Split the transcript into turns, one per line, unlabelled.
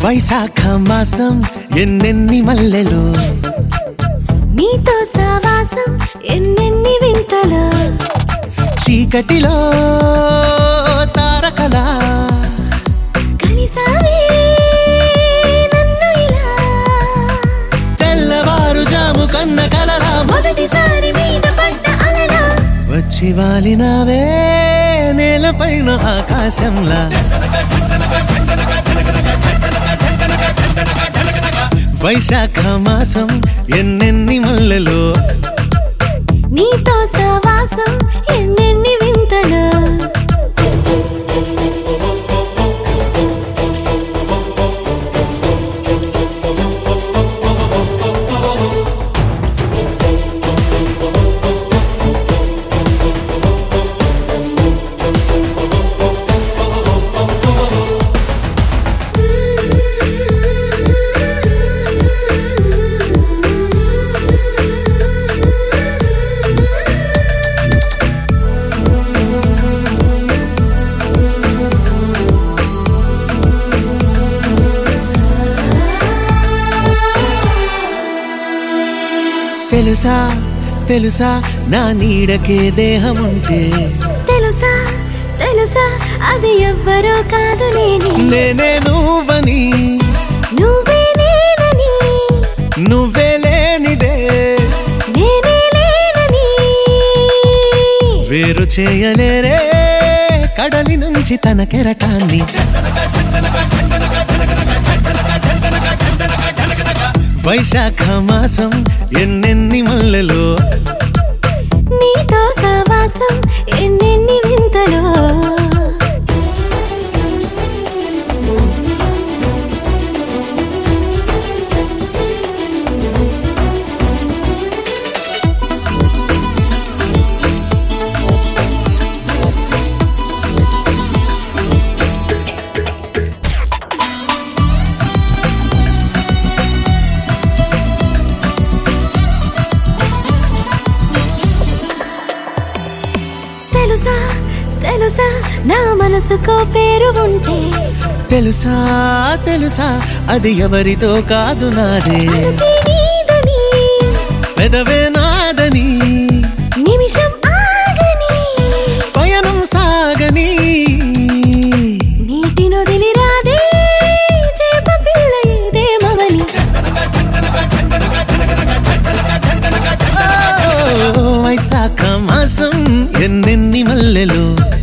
వైశాఖ మాసం ఎన్నెన్ని మల్లెలు
నీతో సావాసం ఎన్నెన్ని వింతలు
చీకటిలో తారకలా
కలిసావే నన్ను ఇలా
తెల్లవారుజాము కన్న కలలా
మొదటిసారి మీద పడ్డ అలలా
వచ్చి వాలినావే నేలపైన ఆకాశంలా వైశాఖ మాసం ఎన్నెన్ని మల్లెలు
నీతో సావాసం ఎన్నెన్ని వింతలు
తెలుసా తెలుసా నా నీడకే దేహం ఉంటే
తెలుసా తెలుసా అది ఎవ్వరో కాదు నేనే
నేనే నువ్వని
నువ్వే నేనని
నువ్వే లేనిదే
నేనే లేనని
వేరు చేయలేరే కడలి నుంచి తన కెరటాన్ని వైశాఖ మాసం ఎన్నెన్ని మల్లెలు
నీతో సావాసం ఎన్నెన్ని వింతలో తెలుసా తెలుసా నా మనసుకో పేరు ఉంటే
తెలుసా తెలుసా అది ఎవరితో కాదు నాదే
అడుగే నీదని
పెదవే నాదని
నిమిషం ఆగని
పయనం సాగని
నీటి నొదిలి రాదే చేప పిల్ల ఏదేమవని
ఓ, వైశాఖ మాసం ఎన్నెన్ని మల్లెలు